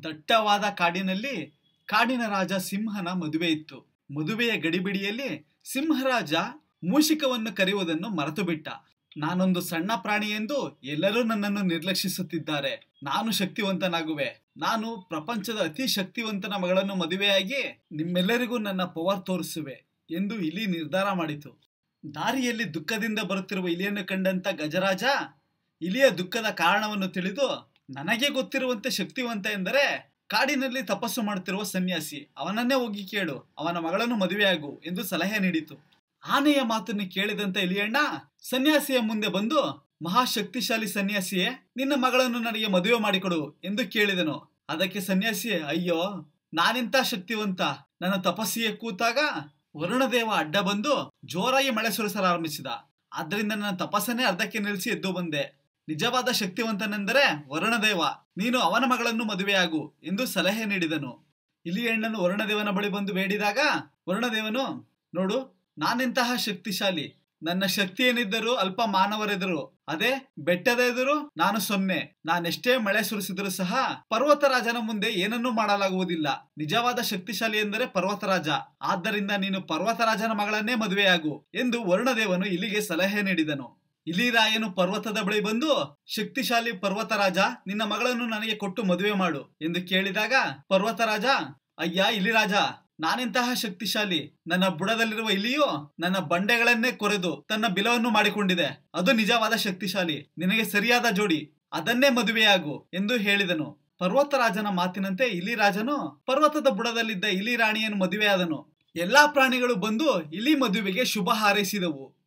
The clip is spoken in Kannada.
ದಟ್ಟವಾದ ಕಾಡಿನಲ್ಲಿ ಕಾಡಿನ ರಾಜ ಸಿಂಹನ ಮದುವೆ ಇತ್ತು ಮದುವೆಯ ಗಡಿಬಿಡಿಯಲ್ಲಿ ಸಿಂಹರಾಜ ಮೂಷಿಕವನ್ನು ಕರೆಯುವುದನ್ನು ಮರೆತು ಬಿಟ್ಟ ನಾನೊಂದು ಸಣ್ಣ ಪ್ರಾಣಿ ಎಂದು ಎಲ್ಲರೂ ನನ್ನನ್ನು ನಿರ್ಲಕ್ಷಿಸುತ್ತಿದ್ದಾರೆ ನಾನು ಶಕ್ತಿವಂತನಾಗುವೆ ನಾನು ಪ್ರಪಂಚದ ಅತಿ ಶಕ್ತಿವಂತನ ಮಗಳನ್ನು ಮದುವೆಯಾಗಿ ನಿಮ್ಮೆಲ್ಲರಿಗೂ ನನ್ನ ಪವರ್ ತೋರಿಸುವೆ ಎಂದು ಇಲಿ ನಿರ್ಧಾರ ಮಾಡಿತು ದಾರಿಯಲ್ಲಿ ದುಃಖದಿಂದ ಬರುತ್ತಿರುವ ಇಲಿಯನ್ನು ಕಂಡಂತ ಗಜರಾಜ ಇಲಿಯ ದುಃಖದ ಕಾರಣವನ್ನು ತಿಳಿದು ನನಗೆ ಗೊತ್ತಿರುವಂತೆ ಶಕ್ತಿವಂತ ಎಂದರೆ ಕಾಡಿನಲ್ಲಿ ತಪಸ್ಸು ಮಾಡುತ್ತಿರುವ ಸನ್ಯಾಸಿ ಅವನನ್ನೇ ಹೋಗಿ ಕೇಳು ಅವನ ಮಗಳನ್ನು ಮದುವೆಯಾಗು ಎಂದು ಸಲಹೆ ನೀಡಿತು ಆನೆಯ ಮಾತನ್ನು ಕೇಳಿದಂತ ಇಲಿಯಣ್ಣ ಸನ್ಯಾಸಿಯ ಮುಂದೆ ಬಂದು ಮಹಾಶಕ್ತಿಶಾಲಿ ಸನ್ಯಾಸಿಯೇ ನಿನ್ನ ಮಗಳನ್ನು ನನಗೆ ಮದುವೆ ಮಾಡಿಕೊಡು ಎಂದು ಕೇಳಿದನು ಅದಕ್ಕೆ ಸನ್ಯಾಸಿ ಅಯ್ಯೋ ನಾನೆಂತ ಶಕ್ತಿವಂತ ನನ್ನ ತಪಸ್ಸಿಗೆ ಕೂತಾಗ ವರುಣದೇವ ಅಡ್ಡ ಬಂದು ಜೋರಾಗಿ ಮಳೆ ಸುರಿಸಲಾರಂಭಿಸಿದ ಆದ್ದರಿಂದ ನನ್ನ ತಪಸ್ಸನ್ನೇ ಅರ್ಧಕ್ಕೆ ನಿಲ್ಲಿಸಿ ಎದ್ದು ಬಂದೆ ನಿಜವಾದ ಶಕ್ತಿವಂತನೆಂದರೆ ವರುಣದೇವ ನೀನು ಅವನ ಮಗಳನ್ನು ಮದುವೆಯಾಗು ಎಂದು ಸಲಹೆ ನೀಡಿದನು ಇಲಿ ಹೆಣ್ಣನ್ನು ವರುಣದೇವನ ಬಳಿ ಬಂದು ಬೇಡಿದಾಗ ವರುಣದೇವನು ನೋಡು ನಾನೆಂತಹ ಶಕ್ತಿಶಾಲಿ ನನ್ನ ಶಕ್ತಿ ಏನಿದ್ದರೂ ಅಲ್ಪ ಮಾನವರೆದರು ಅದೇ ಬೆಟ್ಟದ ಎದುರು ನಾನು ಸೊನ್ನೆ ನಾನೆಷ್ಟೇ ಮಳೆ ಸುರಿಸಿದರೂ ಸಹ ಪರ್ವತರಾಜನ ಮುಂದೆ ಏನನ್ನೂ ಮಾಡಲಾಗುವುದಿಲ್ಲ ನಿಜವಾದ ಶಕ್ತಿಶಾಲಿ ಎಂದರೆ ಪರ್ವತರಾಜ ಆದ್ದರಿಂದ ನೀನು ಪರ್ವತರಾಜನ ಮಗಳನ್ನೇ ಮದುವೆಯಾಗು ಎಂದು ವರುಣದೇವನು ಇಲಿಗೆ ಸಲಹೆ ನೀಡಿದನು ಇಲಿರಾಯನು ಪರ್ವತದ ಬಳಿ ಬಂದು ಶಕ್ತಿಶಾಲಿ ಪರ್ವತರಾಜ ನಿನ್ನ ಮಗಳನ್ನು ನನಗೆ ಕೊಟ್ಟು ಮದುವೆ ಮಾಡು ಎಂದು ಕೇಳಿದಾಗ ಪರ್ವತರಾಜ ಅಯ್ಯ ಇಲಿರಾಜ ನಾನೆಂತಹ ಶಕ್ತಿಶಾಲಿ ನನ್ನ ಬುಡದಲ್ಲಿರುವ ಇಲಿಯು ನನ್ನ ಬಂಡೆಗಳನ್ನೇ ಕೊರೆದು ತನ್ನ ಬಿಲವನ್ನು ಮಾಡಿಕೊಂಡಿದೆ ಅದು ನಿಜವಾದ ಶಕ್ತಿಶಾಲಿ ನಿನಗೆ ಸರಿಯಾದ ಜೋಡಿ ಅದನ್ನೇ ಮದುವೆಯಾಗು ಎಂದು ಹೇಳಿದನು ಪರ್ವತರಾಜನ ಮಾತಿನಂತೆ ಇಲಿರಾಜನು ಪರ್ವತದ ಬುಡದಲ್ಲಿದ್ದ ಇಲಿ ರಾಣಿಯನ್ನು ಮದುವೆಯಾದನು ಎಲ್ಲಾ ಪ್ರಾಣಿಗಳು ಬಂದು ಇಲಿ ಮದುವೆಗೆ ಶುಭ ಹಾರೈಸಿದವು